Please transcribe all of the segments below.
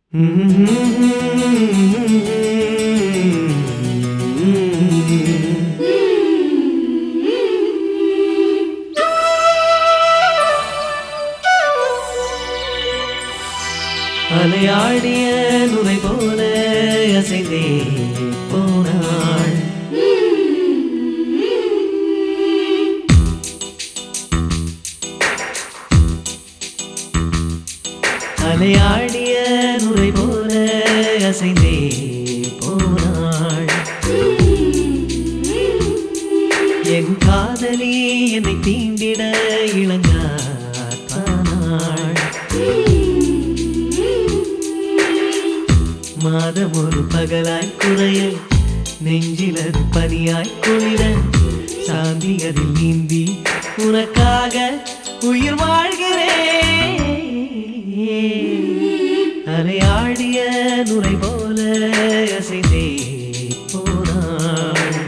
அலையாடிய நுரை போல அசைந்தே போனாள் அலையாடிய நுரை போல அசைந்தே போனாள் என் காதலி என்னை தீண்டிட இளங்காத்தானாள் மாதம் ஒரு பகலாய் குறைய நெஞ்சிலது பனியாய் குளிர சாந்தி அதில் நீந்தி உனக்காக உயிர் வாழ்கிறேன் அலையாடிய நுரை போல அசைந்தே போனாள்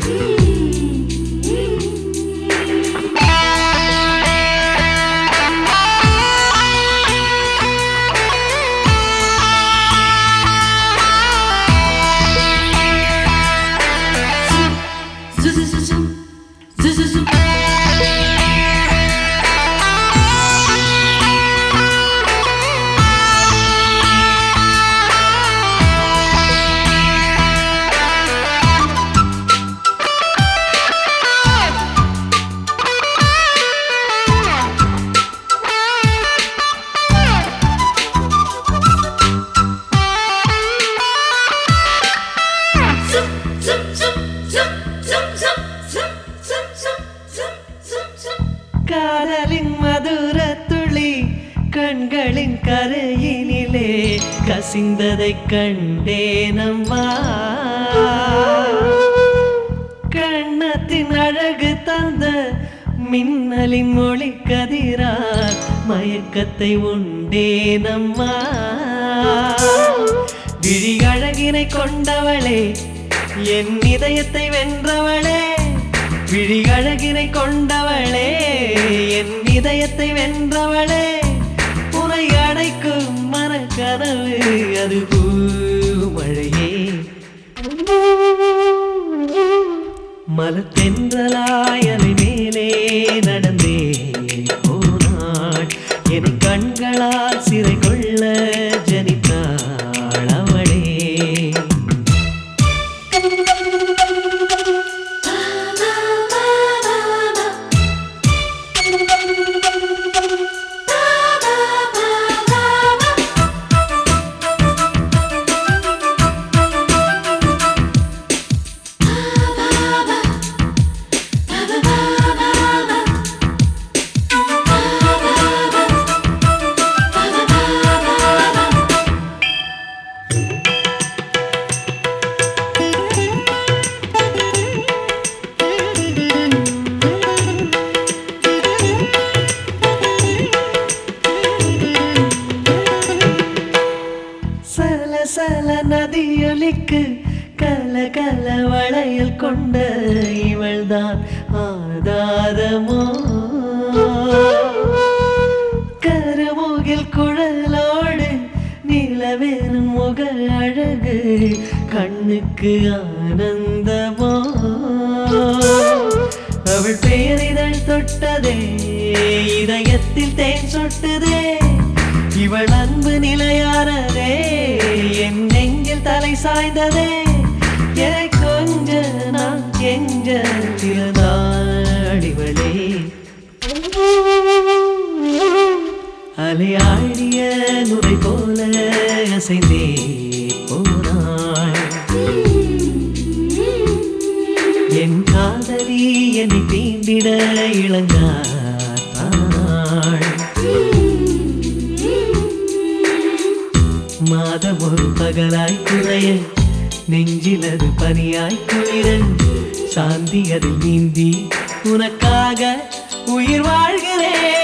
காதலின் மதுர துளி கண்களின் கரையினிலே கசிந்ததை கண்டேனம்மா கண்ணத்தின் அழகு தந்த மின்னலின் ஒளி கதிரால் மயக்கத்தை உண்டேனம்மா விழி அழகினை கொண்டவளே என் இதயத்தை வென்றவளே விழி அழகினை கொண்டவளே என் இதயத்தை வென்றவளே உரை அடைக்கும் மனக்கனவு அது பூமழையே மலத்தென்றலாய் அலை மேலே நடந்தே போனாள் என் கண்களால் சிறை கொள்ள ஜனித்தாள் அவளே சல சல நதியொலிக்கு கல கல வளையல் கொண்ட இவள்தான் ஆதாரமோ கருமுகில் குழலோடு நிலவேறும் முக அழகு கண்ணுக்கு ஆனந்தமோ அவள் பேரிதழ் தொட்டதே இதயத்தில் தேன் சொட்டுதே இவள் அன்பு நிலையானதே என் நெஞ்சில் தலை சாய்ந்ததே என கொஞ்ச நான் கெஞ்ச திருநாடிவளே அலையாடிய நுரை போல அசைந்தே போனாள் என் காதலி என்னை தீண்டிட இளங்காத்தாள் மாதம் ஒரு பகலாய் குறைய நெஞ்சிலது பனியாய் குளிர சாந்தி அதில் நீந்தி உனக்காக உயிர் வாழ்கிறேன்